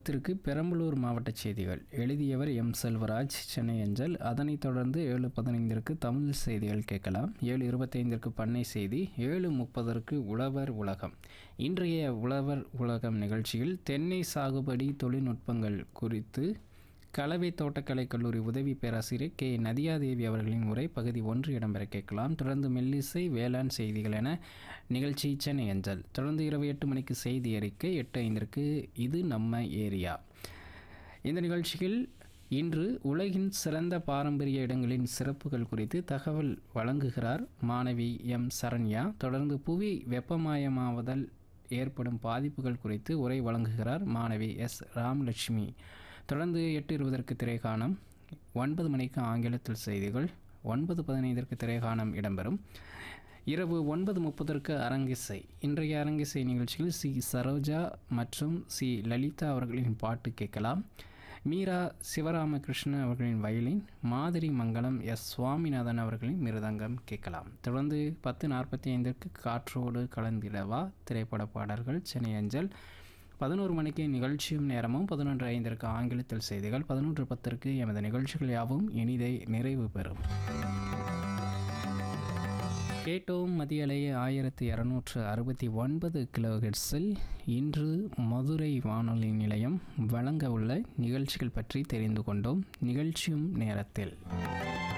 திருக்கு பெரம்பலூர் மாவட்ட செய்திகள் எழுதியவர் எம் செல்வராஜ் சென்னை அஞ்சல் அதனைத் தொடர்ந்து ஏழு பதினைந்திற்கு தமிழ் செய்திகள் கேட்கலாம் ஏழு இருபத்தைந்திற்கு பண்ணை செய்தி ஏழு முப்பதற்கு உழவர் உலகம் இன்றைய உழவர் உலகம் நிகழ்ச்சியில் தென்னை சாகுபடி தொழில்நுட்பங்கள் குறித்து கலவை தோட்டக்கலை கல்லூரி உதவி பேராசிரியர் கே நதியாதேவி அவர்களின் உரை பகுதி ஒன்று இடம்பெற கேட்கலாம் தொடர்ந்து மெல்லிசை வேளாண் செய்திகள் என நிகழ்ச்சி சென்னை அஞ்சல் தொடர்ந்து இரவு எட்டு மணிக்கு செய்தி அறிக்கை எட்டு ஐந்திற்கு இது நம்ம ஏரியா இந்த நிகழ்ச்சியில் இன்று உலகின் சிறந்த பாரம்பரிய இடங்களின் சிறப்புகள் குறித்து தகவல் வழங்குகிறார் மாணவி எம் சரண்யா தொடர்ந்து புவி வெப்பமயமாவதால் ஏற்படும் பாதிப்புகள் குறித்து உரை வழங்குகிறார் மாணவி எஸ் ராமலட்சுமி தொடர்ந்து எட்டு இருபதற்கு திரைக்காணம் ஒன்பது மணிக்கு ஆங்கிலத்தில் செய்திகள் ஒன்பது பதினைந்திற்கு திரைக்காணம் இடம்பெறும் இரவு ஒன்பது முப்பதற்கு அரங்கிசை இன்றைய அரங்கிசை நிகழ்ச்சியில் சி சரோஜா மற்றும் சி லலிதா அவர்களின் பாட்டு கேட்கலாம் மீரா சிவராமகிருஷ்ணன் அவர்களின் வயலின் மாதிரி மங்கலம் எஸ் சுவாமிநாதன் அவர்களின் மிருதங்கம் கேட்கலாம் தொடர்ந்து பத்து நாற்பத்தி ஐந்திற்கு காற்றோடு கலந்திடவா திரைப்பட பாடல்கள் சென்னை அஞ்சல் பதினோரு மணிக்கு நிகழ்ச்சியும் நேரமும் பதினொன்று ஐந்திற்கு ஆங்கிலத்தில் செய்திகள் பதினொன்று பத்திற்கு எமது நிகழ்ச்சிகள் யாவும் இனிதை நிறைவு பெறும் கேட்டோம் மதியலை ஆயிரத்தி இரநூற்று அறுபத்தி ஒன்பது கிலோஹெட்ஸில் இன்று மதுரை வானொலி நிலையம் வழங்க உள்ள நிகழ்ச்சிகள் பற்றி தெரிந்து கொண்டோம் நிகழ்ச்சியும் நேரத்தில்